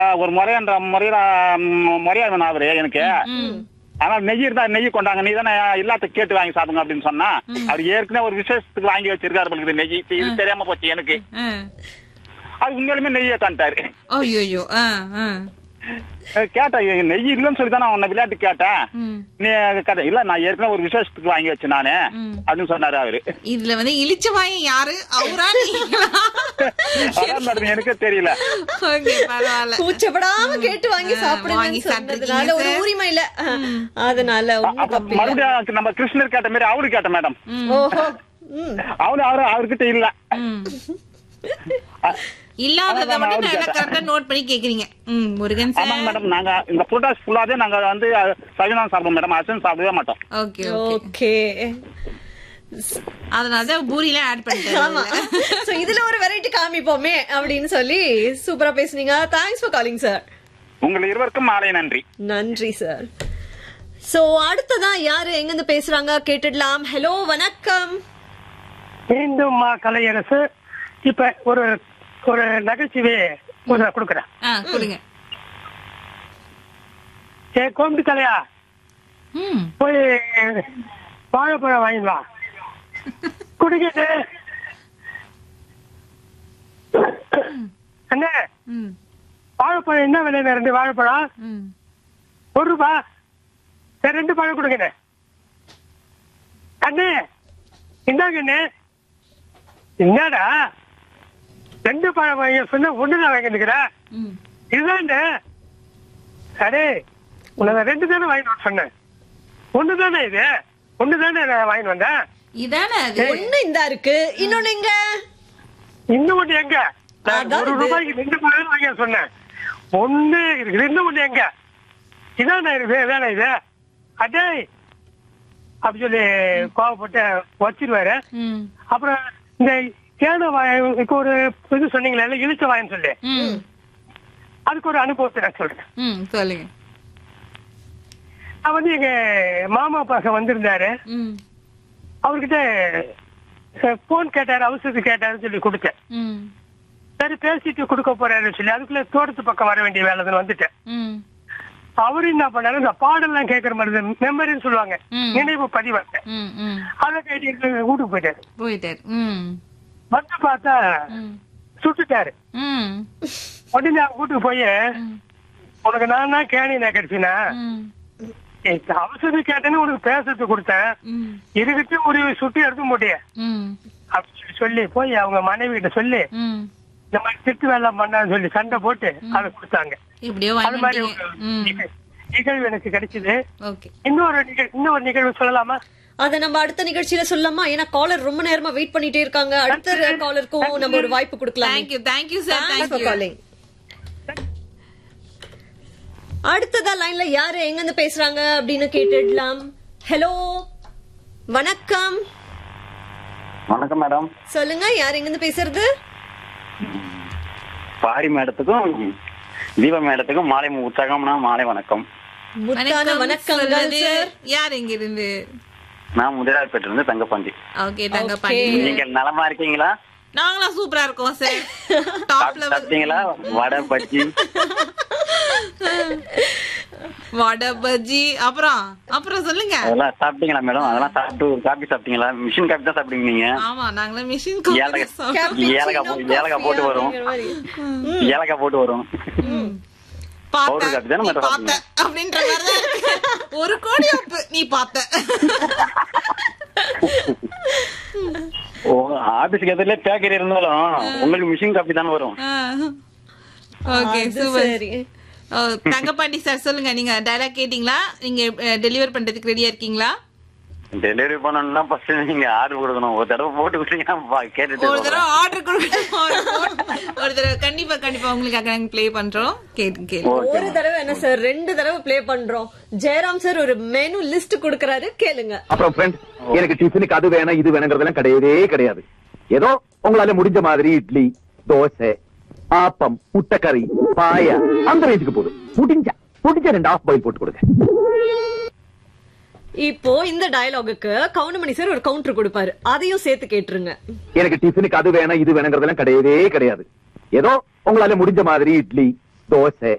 ஒரு முறையன்ற முறையில முறையாதவன் அவரு எனக்கு ஆனா நெய் இருந்தா நெய் கொண்டாங்க நீ தானே இல்லாத கேட்டு வாங்கி சாப்பிடுங்க அப்படின்னு சொன்னா அவர் ஏற்கனவே ஒரு விசேஷத்துக்கு வாங்கி வச்சிருக்காரு போல இருக்குது நெய் இது தெரியாம போச்சு எனக்கு ஆ. அது உண்மையிலுமே நெய்யை தான்ட்டாரு ஐயோ ஆ ஆ கேட்டேன் நெய் இல்லைன்னு சொல்லி தான் நான் உன்னை விளையாட்டு கேட்டேன் ம். நீ கதை இல்ல நான் ஏற்கனவே ஒரு விசேஷத்துக்கு வாங்கி வச்சேன் நானு ம். அப்படின்னு சொன்னாரு அவரு இதுல வந்து இழிச்ச வாயம் யாரு அவரா நீங்களா அதான் மேடம் எனக்கே தெரியல ஓகே பரவாயில்ல கூச்சப்படாம கேட்டு வாங்கி ஆ, சாப்பிடுங்கன்னு வாங்கி சொன்னதுனால சாப்பிட்டிருக்கீங்க ஒரு சார். உரிமை இல்ல அதனால ஒண்ணும் அப்ப தப்பு இல்ல மறுபடியும் நம்ம கிருஷ்ணர் கேட்ட மாதிரி அவரு கேட்ட மேடம் ஓஹோ ம். அவரு அவரு அவர்கிட்ட இல்ல ம். அ- இல்லாதத அதான் மட்டும் நான் நல்லா கேட்டேன். கரெக்டா நோட் பண்ணி கேக்குறீங்க ம் முருகன் ஆமாங்க சார் மேடம் நாங்க இந்த புரோட்டாஸ் ஃபுல்லாவே நாங்க வந்து சவிதான் சாப்பிடுவோம் மேடம் அசன் சாப்பிடவே மாட்டோம் ஓகே ஓகே ஓகே அதனாலதான் பூரிலாம் ஆட் ஆமா பண்ணிட்டேன் சோ இதுல ஒரு வெரைட்டி காமிப்போமே அப்படின்னு சொல்லி சூப்பரா பேசுனீங்க தேங்க்ஸ் ஃபார் காலிங் சார் உங்கள் இருவருக்கும் மாலை நன்றி நன்றி சார் சோ அடுத்ததா யாரு எங்க இருந்து பேசுறாங்க கேட்டுடலாம் ஹலோ வணக்கம் மீண்டும் மா கலையரசு இப்ப ஒரு ஒரு நகைச்சுவை ஒரு கொடுக்குறேன் ஆ கொடுங்க ஏ கோம்பி தலையா ம் போய் வாழைப்பழம் வாங்கிட்டு வா குடிக்கிட்டு அண்ணே ம் வாழைப்பழம் என்ன விலையில ரெண்டு வாழைப்பழம் ம் ஒரு ரூபா சரி ரெண்டு பழம் கொடுங்கண்ணே அண்ணே இந்தாங்க அண்ணே என்னடா ரெண்டு பழம் வாங்கி சொன்ன ஒண்ணுதான் வாங்கிருக்கிற ம் இதுதான்டே அடே உனக்கு ரெண்டு தானே வாங்கிட்டு வர சொன்னேன் ஒண்ணு தானே இது ஒண்ணு தானே நான் வாங்கிட்டு வந்தேன் இதானே அது ஒண்ணு இந்த இருக்கு இன்னொன்னு எங்க இன்னும் ஒண்ணு எங்க நான் அதான் ஒரு இது. ரூபாய்க்கு ரெண்டு பழம் வாங்கி சொன்னேன் ஒண்ணு இருக்குது இன்னும் ஒண்ணு எங்க இதானே இது வேணா இது அடே அப்படி சொல்லி கோவப்பட்டு வச்சிருவாரு ம் அப்புறம் இந்த கேன வாய்க்கு ஒரு இது சொன்னீங்களே இழுச்ச வாயன்னு சொல்லி ம் அதுக்கு ஒரு அனுபவத்தை நான் சொல்றேன் ம் சொல்லுங்க நான் வந்து எங்க மாமா பசங்க வந்திருந்தாரு ம் அவர்கிட்ட போன் கேட்டாரு அவசரத்துக்கு கேட்டாருன்னு சொல்லி கொடுத்தேன் ம் சரி பேசிட்டு கொடுக்க போறாருன்னு சொல்லி அதுக்குள்ள தோட்டத்து பக்கம் வர வேண்டிய வேலை வந்துட்டேன் ம் அவரு என்ன பண்ணாரு இந்த பாடல்லாம் கேட்கற மாதிரி மெமரின்னு சொல்லுவாங்க ம். நினைவு பதிவாங்க ம் ம் அதை கேட்டு வீட்டுக்கு போயிட்டாரு போயிட்டாரு ம் வந்து பார்த்தா ம் சுட்டுட்டாரு ம் உடனே நான் வீட்டுக்கு போய் உனக்கு நான் தான் கேணி நான் கிடைச்சினா ம் அவசரம் கேட்டேன்னு உனக்கு பேசுறது கொடுத்தேன் ம் இருக்கிட்டு ஒரு சுட்டி எடுக்க முடிய ம் அப்படின்னு சொல்லி சொல்லி போய் அவங்க மனைவி கிட்ட சொல்லி ம் இந்த மாதிரி திட்டு வேலை பண்ணான்னு சொல்லி சண்டை போட்டு அதை கொடுத்தாங்க எப்படியோ அது மாதிரி வாங்கிட்டீங்க ஒரு ம் நிக- நிகழ்வு எனக்கு கிடைச்சது ஓகே இன்னொரு நிகழ் இன்னொரு நிகழ்வு சொல்லலாமா அத நம்ம அடுத்த நிகழ்ச்சியில சொல்லலாமா ஏன்னா காலர் ரொம்ப நேரமா வெயிட் பண்ணிட்டே இருக்காங்க அடுத்த காலருக்கும் நம்ம ஒரு வாய்ப்பு கொடுக்கலாம் thank you thank you sir Thanks for thank you calling. அடுத்ததா லைன்ல யாரு எங்க இருந்து பேசுறாங்க அப்படின்னு கேட்டுடலாம் ஹலோ வணக்கம் வணக்கம் மேடம் சொல்லுங்க யார் எங்க இருந்து பேசுறது பாரி மேடத்துக்கும் தீபா மேடத்துக்கும் மாலை உற்சாகம்னா மாலை வணக்கம் முத்தான வணக்கங்கள் சொல்றது சார் யார் எங்க இருந்து நான் முதலாளிப்பேட்டில இருந்து தங்கப்பாண்டி ஓகே தங்க Okay. பண்ணி நீங்க நலமா இருக்கீங்களா நாங்களாம் சூப்பரா இருக்கோம் சார் டாப்ல சாப்பிட்டீங்களா வடை பஜ்ஜி வடை பஜ்ஜி அப்புறம் அப்புறம் சொல்லுங்க அதெல்லாம் சாப்பிட்டீங்களா மேடம் அதெல்லாம் சாப்பிட்டு காபி சாப்பிட்டீங்களா மிஷின் காபி தான் சாப்பிட்டீங்க நீங்க ஆமா நாங்களே மிஷின் ஏலக்காய் ஏலக்காய் போ- ஏலக்காய் போட்டு வரும் ஏலக்காய் போட்டு வரும் Powder coffee தானே நீ madam பார்த்த அப்படின்ற மாதிரிதான் இருக்கு. ஒரு கோடி உப்பு நீ பார்த்த ஓ ஆபீஸ்க்கு எதிரிலே பேக்கரி இருந்தாலும் உங்களுக்கு மிஷின் காபி தானே வரும் ஓகே அது சூப்பர் சரி. தங்கப்பாண்டி சார் சொல்லுங்க நீங்க டைலாக் கேட்டீங்களா நீங்க டெலிவர் பண்றதுக்கு ரெடியா இருக்கீங்களா டெலிவரி பண்ணணும்னா ஃபர்ஸ்ட் நீங்க ஆர்டர் கொடுக்கணும் ஒரு தடவை போட்டு விட்டீங்கன்னா கேட்டுட்டு ஒரு சொல்றேன். தடவை ஆர்டர் கொடுக்கணும் ஒரு தடவை கண்டிப்பா கண்டிப்பா உங்களுக்காக நாங்க ப்ளே பண்றோம் கேட்டு கேளு ஒரு தடவை என்ன சார் ரெண்டு தடவை ப்ளே பண்றோம் ஜெயராம் சார் ஒரு மெனு லிஸ்ட் கொடுக்கறாரு கேளுங்க அப்புறம் ஃப்ரெண்ட் எனக்கு டிஃபனுக்கு அது வேணும் இது வேணுங்கிறதெல்லாம் கிடையவே கிடையாது ஏதோ உங்களால முடிஞ்ச மாதிரி இட்லி தோசை ஆப்பம் முட்டைக்கறி பாயா அந்த ரேஞ்சுக்கு போதும் முடிஞ்சா முடிஞ்ச ரெண்டு ஆஃப் பாயில் போட்டு கொடுங்க இப்போ இந்த டயலாகுக்கு கவுண்டமணி சார் ஒரு கவுண்டர் கொடுப்பாரு அதையும் சேர்த்து கேட்டுருங்க எனக்கு டிஃபனுக்கு அது வேணும் இது வேணுங்கிறதெல்லாம் கிடையவே கிடையாது ஏதோ உங்களால முடிஞ்ச மாதிரி இட்லி தோசை